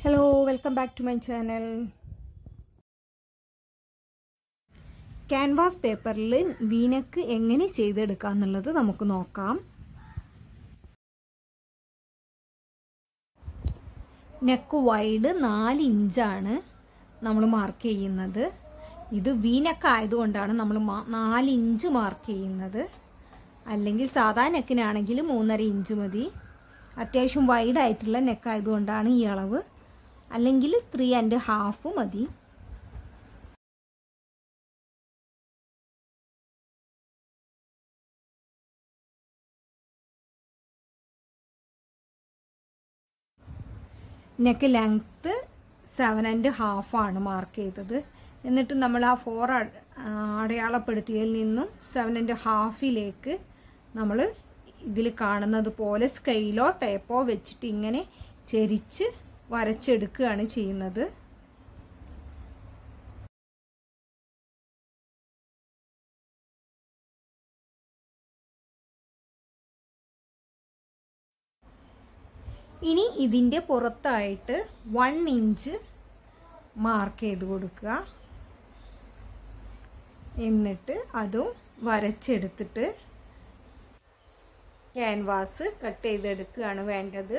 hello welcome back to my channel canvas പേപ്പറിൽ വീനക്ക് എങ്ങനെ ചെയ്തെടുക്കാം എന്നുള്ളത് നമുക്ക് നോക്കാം നെക്ക് വൈഡ് നാല് ഇഞ്ചാണ് നമ്മൾ മാർക്ക് ചെയ്യുന്നത് ഇത് വീനക്ക് ആയതുകൊണ്ടാണ് നമ്മൾ നാല് ഇഞ്ച് മാർക്ക് ചെയ്യുന്നത് അല്ലെങ്കിൽ സാധാ നെക്കിനാണെങ്കിൽ മൂന്നര ഇഞ്ച് മതി അത്യാവശ്യം വൈഡ് ആയിട്ടുള്ള നെക്ക് ആയതുകൊണ്ടാണ് ഈ അളവ് അല്ലെങ്കിൽ ത്രീ ആൻഡ് ഹാഫ് മതി നെക്ക് ലെങ്ത്ത് സെവൻ ആൻഡ് ഹാഫാണ് മാർക്ക് ചെയ്തത് എന്നിട്ട് നമ്മൾ ആ ഫോർ അടയാളപ്പെടുത്തിയതിൽ നിന്നും സെവൻ ആൻഡ് ഹാഫിലേക്ക് നമ്മൾ ഇതിൽ കാണുന്നത് പോലെ സ്കെയിലോ ടേപ്പോ വെച്ചിട്ട് ഇങ്ങനെ ചെരിച്ച് വരച്ചെടുക്കുകയാണ് ചെയ്യുന്നത് ഇനി ഇതിൻ്റെ പുറത്തായിട്ട് വൺ ഇഞ്ച് മാർക്ക് ചെയ്ത് കൊടുക്കുക എന്നിട്ട് അതും വരച്ചെടുത്തിട്ട് ക്യാൻവാസ് കട്ട് ചെയ്തെടുക്കുകയാണ് വേണ്ടത്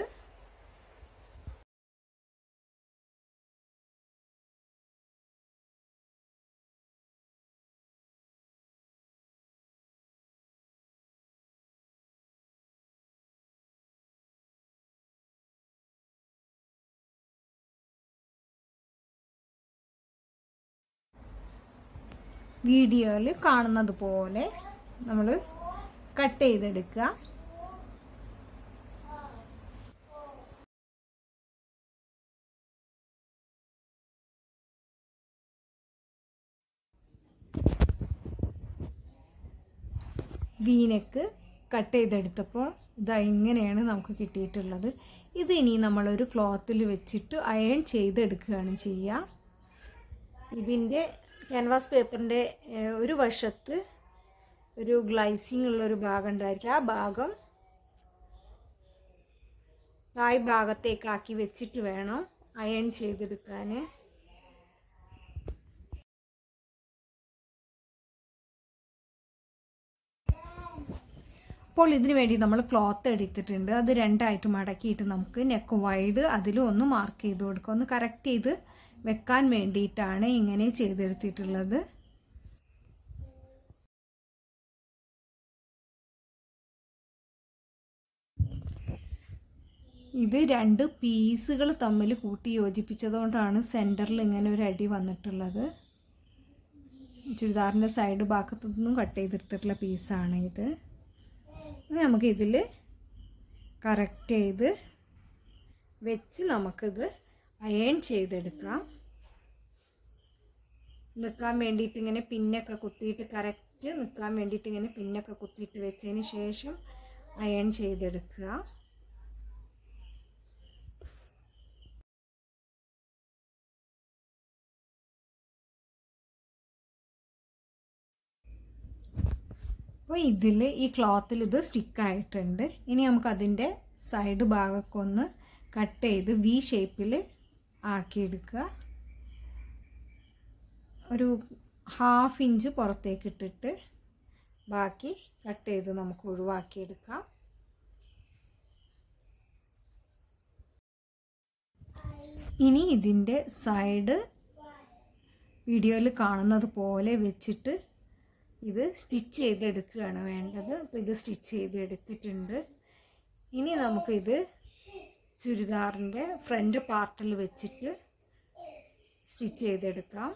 വീഡിയോയിൽ കാണുന്നത് പോലെ നമ്മൾ കട്ട് ചെയ്തെടുക്കുക വീനക്ക് കട്ട് ചെയ്തെടുത്തപ്പോൾ ഇതാ ഇങ്ങനെയാണ് നമുക്ക് കിട്ടിയിട്ടുള്ളത് ഇത് ഇനി നമ്മളൊരു ക്ലോത്തിൽ വെച്ചിട്ട് അയൺ ചെയ്തെടുക്കുകയാണ് ചെയ്യുക ഇതിൻ്റെ ക്യാൻവാസ് പേപ്പറിൻ്റെ ഒരു വശത്ത് ഒരു ഗ്ലൈസിങ് ഉള്ളൊരു ഭാഗം ഉണ്ടായിരിക്കും ആ ഭാഗം തായ് ഭാഗത്തേക്കാക്കി വെച്ചിട്ട് വേണം അയൺ ചെയ്തെടുക്കാൻ അപ്പോൾ ഇതിനു വേണ്ടി നമ്മൾ ക്ലോത്ത് എടുത്തിട്ടുണ്ട് അത് രണ്ടായിട്ട് മടക്കിയിട്ട് നമുക്ക് നെക്ക് വൈഡ് അതിലും ഒന്ന് മാർക്ക് ചെയ്ത് കൊടുക്കുക ഒന്ന് കറക്റ്റ് ചെയ്ത് വെക്കാൻ വേണ്ടിയിട്ടാണ് ഇങ്ങനെ ചെയ്തെടുത്തിട്ടുള്ളത് ഇത് രണ്ട് പീസുകൾ തമ്മിൽ കൂട്ടി യോജിപ്പിച്ചതുകൊണ്ടാണ് സെൻറ്ററിൽ ഇങ്ങനെ ഒരു അടി വന്നിട്ടുള്ളത് ചുരിദാറിൻ്റെ സൈഡ് ഭാഗത്തു നിന്നും കട്ട് ചെയ്തെടുത്തിട്ടുള്ള പീസാണ് ഇത് നമുക്ക് ഇതിൽ കറക്റ്റ് ചെയ്ത് വെച്ച് നമുക്കിത് അയൺ ചെയ്തെടുക്കാം നിൽക്കാൻ വേണ്ടിയിട്ട് ഇങ്ങനെ പിന്നൊക്കെ കുത്തിയിട്ട് കറക്റ്റ് നിൽക്കാൻ വേണ്ടിയിട്ട് ഇങ്ങനെ പിന്നൊക്കെ കുത്തിയിട്ട് വെച്ചതിന് ശേഷം അയൺ ചെയ്തെടുക്കുക അപ്പോൾ ഇതിൽ ഈ ക്ലോത്തിൽ ഇത് സ്റ്റിക്കായിട്ടുണ്ട് ഇനി നമുക്ക് അതിൻ്റെ സൈഡ് ഭാഗമൊക്കെ ഒന്ന് കട്ട് ചെയ്ത് വി ഷേപ്പിൽ ആക്കിയെടുക്കുക ഒരു ഹാഫ് ഇഞ്ച് പുറത്തേക്ക് ഇട്ടിട്ട് ബാക്കി കട്ട് ചെയ്ത് നമുക്ക് ഒഴിവാക്കിയെടുക്കാം ഇനി ഇതിൻ്റെ സൈഡ് വീഡിയോയിൽ കാണുന്നത് പോലെ വെച്ചിട്ട് ഇത് സ്റ്റിച്ച് ചെയ്തെടുക്കുകയാണ് വേണ്ടത് അപ്പോൾ ഇത് സ്റ്റിച്ച് ചെയ്തെടുത്തിട്ടുണ്ട് ഇനി നമുക്കിത് ചുരിദാറിൻ്റെ ഫ്രണ്ട് പാർട്ടിൽ വെച്ചിട്ട് സ്റ്റിച്ച് ചെയ്തെടുക്കാം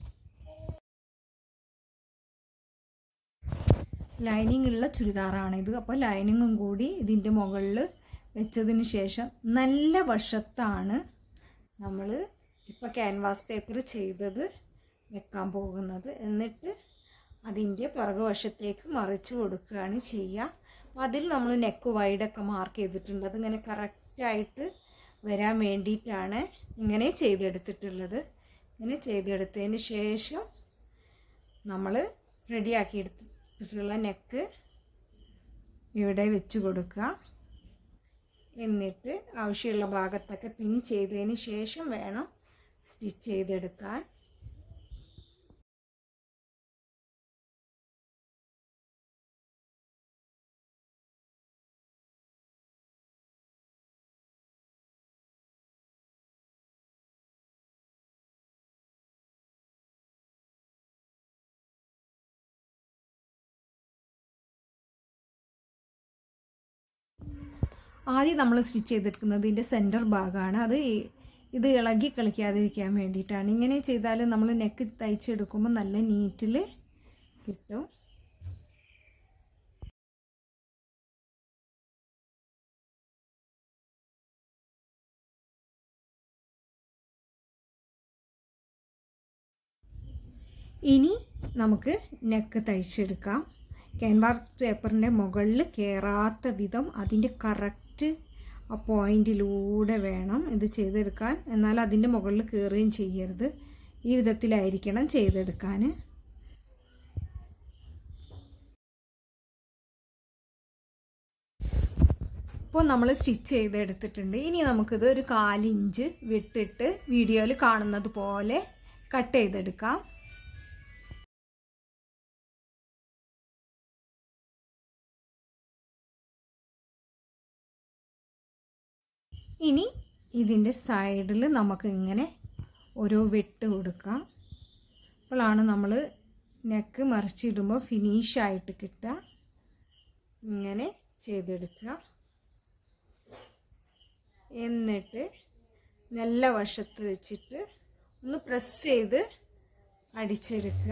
ലൈനിങ് ഉള്ള ചുരിദാറാണിത് അപ്പോൾ ലൈനിങ്ങും കൂടി ഇതിൻ്റെ മുകളിൽ വെച്ചതിന് ശേഷം നല്ല വശത്താണ് നമ്മൾ ഇപ്പോൾ ക്യാൻവാസ് പേപ്പർ ചെയ്തത് വെക്കാൻ പോകുന്നത് എന്നിട്ട് അതിൻ്റെ പിറകുവശത്തേക്ക് മറിച്ച് കൊടുക്കുകയാണ് ചെയ്യുക അപ്പോൾ അതിൽ നമ്മൾ നെക്ക് വൈഡൊക്കെ മാർക്ക് ചെയ്തിട്ടുണ്ട് അതിങ്ങനെ കറക്റ്റായിട്ട് വരാൻ വേണ്ടിയിട്ടാണ് ഇങ്ങനെ ചെയ്തെടുത്തിട്ടുള്ളത് ഇങ്ങനെ ചെയ്തെടുത്തതിന് ശേഷം നമ്മൾ റെഡിയാക്കി എടുത്തിട്ടുള്ള നെക്ക് ഇവിടെ വെച്ച് കൊടുക്കുക എന്നിട്ട് ആവശ്യമുള്ള ഭാഗത്തൊക്കെ പിൻ ചെയ്തതിന് ശേഷം വേണം സ്റ്റിച്ച് ചെയ്തെടുക്കാൻ ആദ്യം നമ്മൾ സ്റ്റിച്ച് ചെയ്തെടുക്കുന്നത് ഇതിൻ്റെ സെൻറ്റർ ഭാഗമാണ് അത് ഈ- ഇത് ഇളകി കളിക്കാതിരിക്കാൻ വേണ്ടിയിട്ടാണ് ഇങ്ങനെ ചെയ്താൽ നമ്മൾ നെക്ക് തയ്ച്ചെടുക്കുമ്പോൾ നല്ല നീറ്റിൽ കിട്ടും ഇനി നമുക്ക് നെക്ക് തയ്ച്ചെടുക്കാം ക്യാൻവാസ് പേപ്പറിൻ്റെ മുകളിൽ കയറാത്ത വിധം അതിൻ്റെ കറക്റ്റ് ആ പോയിന്റിലൂടെ വേണം ഇത് ചെയ്തെടുക്കാൻ എന്നാൽ അതിൻ്റെ മുകളിൽ കയറുകയും ചെയ്യരുത് ഈ വിധത്തിലായിരിക്കണം ചെയ്തെടുക്കാൻ ഇപ്പോൾ നമ്മൾ സ്റ്റിച്ച് ചെയ്തെടുത്തിട്ടുണ്ട് ഇനി നമുക്കിത് ഒരു കാലിഞ്ച് വിട്ടിട്ട് വീഡിയോയിൽ കാണുന്നത് പോലെ കട്ട് ചെയ്തെടുക്കാം ഇനി ഇതിൻ്റെ സൈഡിൽ നമുക്ക് ഇങ്ങനെ ഓരോ വെട്ട് കൊടുക്കാം അപ്പോഴാണ് നമ്മൾ നെക്ക് മറിച്ചിടുമ്പോൾ ഫിനിഷായിട്ട് കിട്ടുക ഇങ്ങനെ ചെയ്തെടുക്കുക എന്നിട്ട് നല്ല വശത്ത് വെച്ചിട്ട് ഒന്ന് പ്രസ് ചെയ്ത് അടിച്ചെടുക്കുക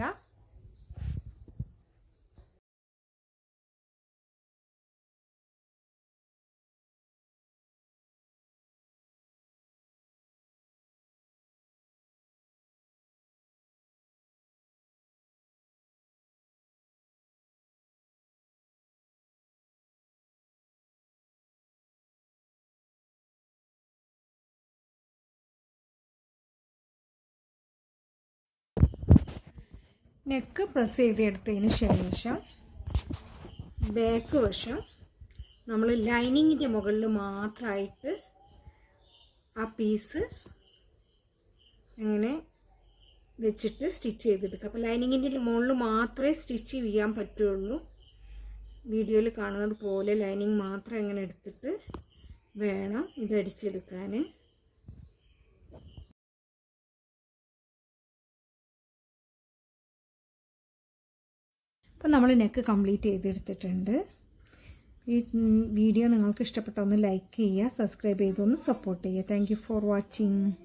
നെക്ക് പ്രസ് ചെയ്തെടുത്തതിന് ശേഷം ബാക്ക് വശം നമ്മൾ ലൈനിങ്ങിൻ്റെ മുകളിൽ മാത്രമായിട്ട് ആ പീസ് അങ്ങനെ വെച്ചിട്ട് സ്റ്റിച്ച് ചെയ്തെടുക്കുക അപ്പോൾ ലൈനിങ്ങിൻ്റെ മുകളിൽ മാത്രമേ സ്റ്റിച്ച് ചെയ്യാൻ പറ്റുള്ളൂ വീഡിയോയിൽ കാണുന്നത് പോലെ ലൈനിങ് മാത്രം ഇങ്ങനെ എടുത്തിട്ട് വേണം ഇത് അടിച്ചെടുക്കാൻ അപ്പം നമ്മൾ നെക്ക് കംപ്ലീറ്റ് ചെയ്തെടുത്തിട്ടുണ്ട് ഈ വീഡിയോ നിങ്ങൾക്ക് ഇഷ്ടപ്പെട്ട ഒന്ന് ലൈക്ക് ചെയ്യുക സബ്സ്ക്രൈബ് ചെയ്തൊന്ന് സപ്പോർട്ട് ചെയ്യുക താങ്ക് യു ഫോർ വാച്ചിങ്